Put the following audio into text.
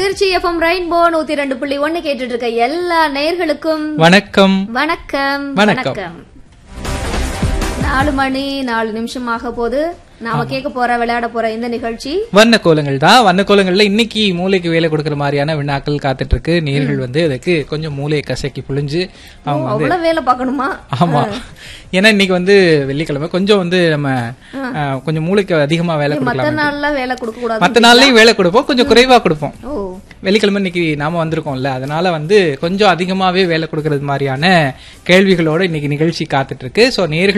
Trichy FM rainbow நூத்தி ரெண்டு புள்ளி ஒண்ணு கேட்டுட்டு இருக்க எல்லா நேயர்களுக்கும் வணக்கம் வணக்கம் வணக்கம். நாலு மணி நாலு நிமிஷம் ஆக போது நாம கேட்க போற விளையாட போற இந்த நிகழ்ச்சி வண்ண கோலங்கள் தான் வண்ண கோலங்கள்ல இன்னைக்கு மூளைக்கு வேலை கொடுக்கிற மாதிரியான வினாக்கள் காத்துட்டு இருக்கு நேர்கள் வந்து அதுக்கு கொஞ்சம் மூளையை கசக்கி புழிஞ்சு அவங்க வந்து அவ்வளவு வேலை பார்க்கணுமா ஆமா ஏன்னா இன்னைக்கு வந்து வெள்ளிக்கிழமை கொஞ்சம் வந்து நம்ம அஹ், கொஞ்சம் மூளைக்கு அதிகமா வேலை மத்த கொடுக்கலாம் நாள்ல வேலை கொடுக்க கூடாது மத்த நாள்லயும் வேலை கொடுப்போம் கொஞ்சம் குறைவா கொடுப்போம் ஓ வெள்ளிக்கிழமை இன்னைக்கு நாம வந்திருக்கோம்ல அதனால வந்து கொஞ்சம் அதிகமாவே வேலை கொடுக்கறது மாதிரியான கேள்விகளோட இன்னைக்கு நிகழ்ச்சி காத்துட்டு இருக்கு சோ நேர்கள்